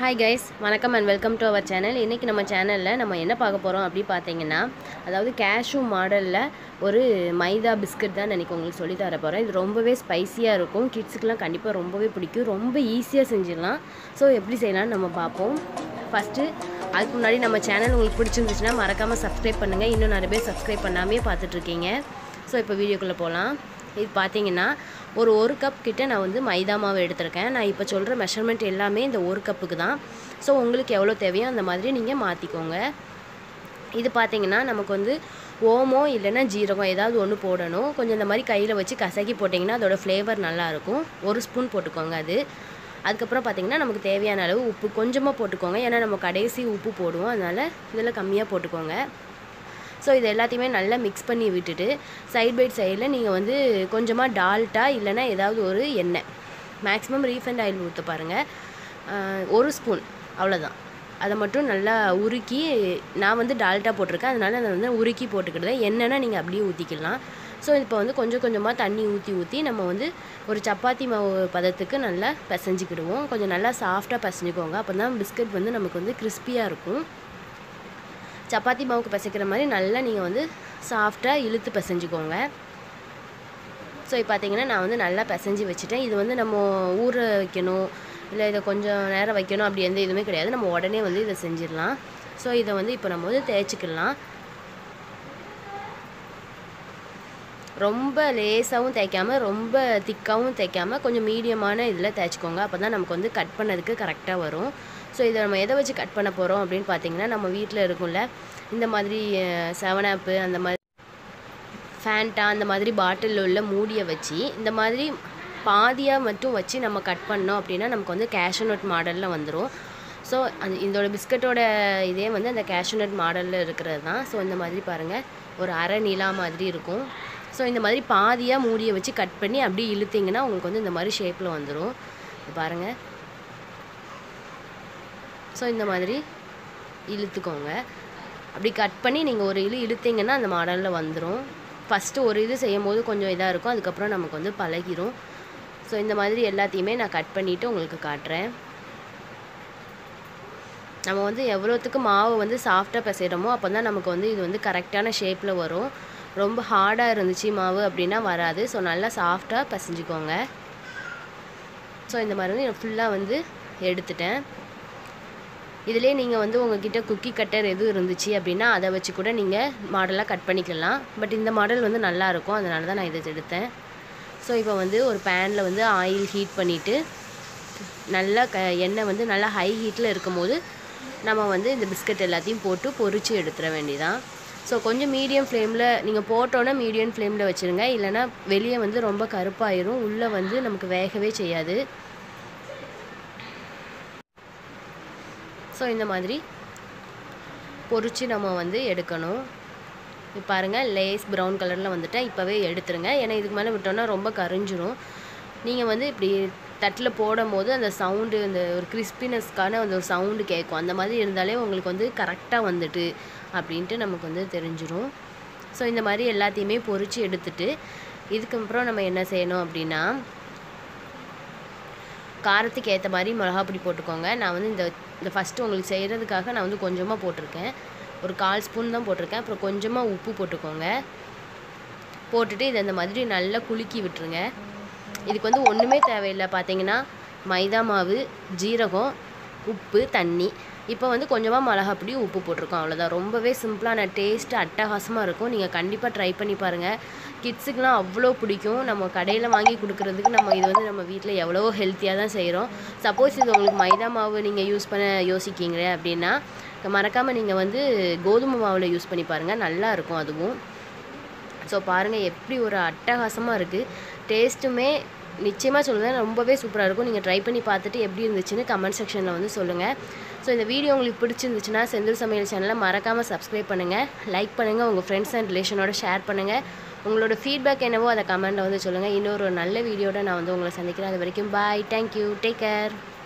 hi guys வணக்கம் and welcome to our channel இன்றைக்கி நம்ம சேனலில் நம்ம என்ன பார்க்க போகிறோம் அப்படி பார்த்தீங்கன்னா அதாவது கேஷ்யூ மாடலில் ஒரு மைதா பிஸ்கட் தான் எனக்கு உங்களுக்கு சொல்லி தர போகிறேன் இது ரொம்பவே ஸ்பைசியாக இருக்கும் கிட்ஸுக்கெலாம் கண்டிப்பாக ரொம்பவே பிடிக்கும் ரொம்ப ஈஸியாக செஞ்சிடலாம் ஸோ எப்படி செய்யலாம்னு நம்ம பார்ப்போம் ஃபஸ்ட்டு அதுக்கு முன்னாடி நம்ம சேனல் உங்களுக்கு பிடிச்சிருந்துச்சுன்னா மறக்காமல் சப்ஸ்கிரைப் பண்ணுங்கள் இன்னும் நிறைய பேர் சப்ஸ்கிரைப் பண்ணாமே பார்த்துட்ருக்கீங்க ஸோ இப்போ வீடியோக்குள்ளே போகலாம் இது பார்த்தீங்கன்னா ஒரு ஒரு கப் கிட்ட நான் வந்து மைதா மாவு எடுத்திருக்கேன் நான் இப்போ சொல்கிற மெஷர்மெண்ட் எல்லாமே இந்த ஒரு கப்புக்கு தான் ஸோ உங்களுக்கு எவ்வளோ தேவையோ அந்த மாதிரி நீங்கள் மாற்றிக்கோங்க இது பார்த்தீங்கன்னா நமக்கு வந்து ஓமோ இல்லைன்னா ஜீரகம் ஏதாவது ஒன்று போடணும் கொஞ்சம் இந்த மாதிரி கையில் வச்சு கசக்கி போட்டிங்கன்னா அதோட ஃப்ளேவர் நல்லாயிருக்கும் ஒரு ஸ்பூன் போட்டுக்கோங்க அது அதுக்கப்புறம் பார்த்திங்கன்னா நமக்கு தேவையான அளவு உப்பு கொஞ்சமாக போட்டுக்கோங்க ஏன்னா நம்ம கடைசி உப்பு போடுவோம் அதனால் இதில் கம்மியாக போட்டுக்கோங்க ஸோ இது எல்லாத்தையுமே நல்லா மிக்ஸ் பண்ணி விட்டுட்டு சைட் பை சைடில் நீங்கள் வந்து கொஞ்சமாக டால்ட்டா இல்லைன்னா ஏதாவது ஒரு எண்ணெய் மேக்ஸிமம் ரீஃபண்ட் ஆயில் ஊற்ற பாருங்கள் ஒரு ஸ்பூன் அவ்வளோதான் அதை மட்டும் நல்லா உருக்கி நான் வந்து டால்ட்டா போட்டிருக்கேன் அதனால் அதை வந்து உருக்கி போட்டுக்கிடுதேன் எண்ணெய்னா நீங்கள் அப்படியே ஊற்றிக்கலாம் ஸோ இப்போ வந்து கொஞ்சம் கொஞ்சமாக தண்ணி ஊற்றி ஊற்றி நம்ம வந்து ஒரு சப்பாத்தி மாவு பதத்துக்கு நல்லா பிசைஞ்சிக்கிடுவோம் கொஞ்சம் நல்லா சாஃப்டாக பிசைஞ்சிக்கோங்க அப்போ தான் பிஸ்கட் வந்து நமக்கு வந்து கிறிஸ்பியாக இருக்கும் சப்பாத்தி மாவுக்கு பிசைக்கிற மாதிரி நல்லா நீங்கள் வந்து சாஃப்டாக இழுத்து பிசைஞ்சுக்கோங்க ஸோ இப்போ பார்த்தீங்கன்னா நான் வந்து நல்லா பிசைஞ்சு வச்சுட்டேன் இது வந்து நம்ம ஊற வைக்கணும் இல்லை இதை கொஞ்சம் நேரம் வைக்கணும் அப்படி எந்த இதுவுமே கிடையாது நம்ம உடனே வந்து இதை செஞ்சிடலாம் ஸோ இதை வந்து இப்போ நம்ம வந்து தேய்ச்சிக்கலாம் ரொம்ப லேஸாகவும் தேய்க்காமல் ரொம்ப திக்காகவும் தேய்க்காமல் கொஞ்சம் மீடியமான இதில் தேய்ச்சிக்கோங்க அப்போ தான் நமக்கு வந்து கட் பண்ணதுக்கு கரெக்டாக வரும் ஸோ இதை நம்ம எதை வச்சு கட் பண்ண போகிறோம் அப்படின்னு பார்த்தீங்கன்னா நம்ம வீட்டில் இருக்கும்ல இந்த மாதிரி செவன் ஆப்பு அந்த மாதிரி ஃபேண்டா அந்த மாதிரி பாட்டிலில் உள்ள மூடியை வச்சு இந்த மாதிரி பாதியாக மட்டும் வச்சு நம்ம கட் பண்ணோம் அப்படின்னா நமக்கு வந்து கேஷ்யூநட் மாடலில் வந்துடும் ஸோ அந்த இதோட பிஸ்கட்டோட இதே வந்து அந்த கேஷ்யூநட் மாடலில் இருக்கிறது தான் ஸோ இந்த மாதிரி பாருங்கள் ஒரு அரை நிலா மாதிரி இருக்கும் ஸோ இந்த மாதிரி பாதியாக மூடியை வச்சு கட் பண்ணி அப்படியே இழுத்திங்கன்னா உங்களுக்கு வந்து இந்த மாதிரி ஷேப்பில் வந்துடும் பாருங்கள் ஸோ இந்த மாதிரி இழுத்துக்கோங்க அப்படி கட் பண்ணி நீங்கள் ஒரு இழு இழுத்திங்கன்னா அந்த மாடலில் வந்துடும் ஃபஸ்ட்டு ஒரு இது செய்யும் போது கொஞ்சம் இதாக இருக்கும் அதுக்கப்புறம் நமக்கு வந்து பழகிரும் ஸோ இந்த மாதிரி எல்லாத்தையுமே நான் கட் பண்ணிவிட்டு உங்களுக்கு காட்டுறேன் நம்ம வந்து எவ்வளோத்துக்கு மாவு வந்து சாஃப்டாக பிசைகிறோமோ அப்போ தான் நமக்கு வந்து இது வந்து கரெக்டான ஷேப்பில் வரும் ரொம்ப ஹார்டாக இருந்துச்சு மாவு அப்படின்னா வராது ஸோ நல்லா சாஃப்டாக பிசைஞ்சிக்கோங்க ஸோ இந்த மாதிரி வந்து ஃபுல்லாக வந்து எடுத்துட்டேன் இதிலே நீங்கள் வந்து உங்ககிட்ட குக்கி கட்டர் எதுவும் இருந்துச்சு அப்படின்னா அதை வச்சு கூட நீங்கள் மாடலாக கட் பண்ணிக்கலாம் பட் இந்த மாடல் வந்து நல்லாயிருக்கும் அதனால தான் நான் இதை எடுத்தேன் ஸோ இப்போ வந்து ஒரு பேனில் வந்து ஆயில் ஹீட் பண்ணிவிட்டு நல்லா க எண்ணெய் வந்து நல்லா ஹை ஹீட்டில் இருக்கும் போது நம்ம வந்து இந்த பிஸ்கட் எல்லாத்தையும் போட்டு பொரித்து எடுத்துட வேண்டியதான் ஸோ கொஞ்சம் மீடியம் ஃப்ளேமில் நீங்கள் போட்டோன்னே மீடியம் ஃப்ளேமில் வச்சுருங்க இல்லைனா வெளியே வந்து ரொம்ப கருப்பாயிரும் உள்ளே வந்து நமக்கு வேகவே செய்யாது ஸோ இந்த மாதிரி பொரித்து நம்ம வந்து எடுக்கணும் இப்போ பாருங்கள் லேஸ் ப்ரௌன் கலரில் வந்துட்டால் இப்போவே எடுத்துருங்க ஏன்னா இதுக்கு மேலே விட்டோன்னா ரொம்ப கரிஞ்சிரும் நீங்கள் வந்து இப்படி தட்டில் போடும் போது அந்த சவுண்டு அந்த ஒரு கிறிஸ்பினஸ்க்கான அந்த ஒரு சவுண்டு கேட்கும் அந்த மாதிரி இருந்தாலே உங்களுக்கு வந்து கரெக்டாக வந்துட்டு அப்படின்ட்டு நமக்கு வந்து தெரிஞ்சிடும் ஸோ இந்த மாதிரி எல்லாத்தையுமே பொரித்து எடுத்துட்டு இதுக்கப்புறம் நம்ம என்ன செய்யணும் அப்படின்னா காரத்துக்கு ஏற்ற மாதிரி மிளகாப்பொடி போட்டுக்கோங்க நான் வந்து இந்த இந்த ஃபஸ்ட்டு உங்களுக்கு செய்கிறதுக்காக நான் வந்து கொஞ்சமாக போட்டிருக்கேன் ஒரு கால் ஸ்பூன் தான் போட்டிருக்கேன் அப்புறம் கொஞ்சமாக உப்பு போட்டுக்கோங்க போட்டுட்டு இதை இந்த மாதிரி நல்லா குலுக்கி விட்டுருங்க இதுக்கு வந்து ஒன்றுமே தேவையில்லை பார்த்தீங்கன்னா மைதா மாவு ஜீரகம் உப்பு தண்ணி இப்போ வந்து கொஞ்சமாக மிளகாப்பொடி உப்பு போட்டிருக்கோம் அவ்வளோதான் ரொம்பவே சிம்பிளான டேஸ்ட்டு அட்டகாசமாக இருக்கும் நீங்கள் கண்டிப்பாக ட்ரை பண்ணி பாருங்கள் கிட்ஸுக்கெலாம் அவ்வளோ பிடிக்கும் நம்ம கடையில் வாங்கி கொடுக்குறதுக்கு நம்ம இது வந்து நம்ம வீட்டில் எவ்வளோ ஹெல்த்தியாக தான் செய்கிறோம் சப்போஸ் இது உங்களுக்கு மைதா மாவு நீங்கள் யூஸ் பண்ண யோசிக்கிங்க அப்படின்னா மறக்காமல் நீங்கள் வந்து கோதுமை மாவில் யூஸ் பண்ணி பாருங்கள் நல்லா இருக்கும் அதுவும் ஸோ பாருங்கள் எப்படி ஒரு அட்டகாசமாக இருக்குது டேஸ்ட்டுமே நிச்சயமாக சொல்லுங்கள் ரொம்பவே சூப்பராக இருக்கும் நீங்கள் ட்ரை பண்ணி பார்த்துட்டு எப்படி இருந்துச்சுன்னு கமெண்ட் செக்ஷனில் வந்து சொல்லுங்கள் ஸோ இந்த வீடியோ உங்களுக்கு பிடிச்சிருந்துச்சுன்னா செந்தில் சமையல் சேனலை மறக்காமல் சப்ஸ்கிரைப் பண்ணுங்கள் லைக் பண்ணுங்கள் உங்கள் ஃப்ரெண்ட்ஸ் அண்ட் ரிலேஷனோட ஷேர் பண்ணுங்கள் உங்களோட ஃபீட்பேக் என்னவோ அதை கமெண்ட்டில் வந்து சொல்லுங்கள் இன்னொரு நல்ல வீடியோட நான் வந்து உங்களை சந்திக்கிறேன் அது வரைக்கும் பாய் தேங்க்யூ டேக் கேர்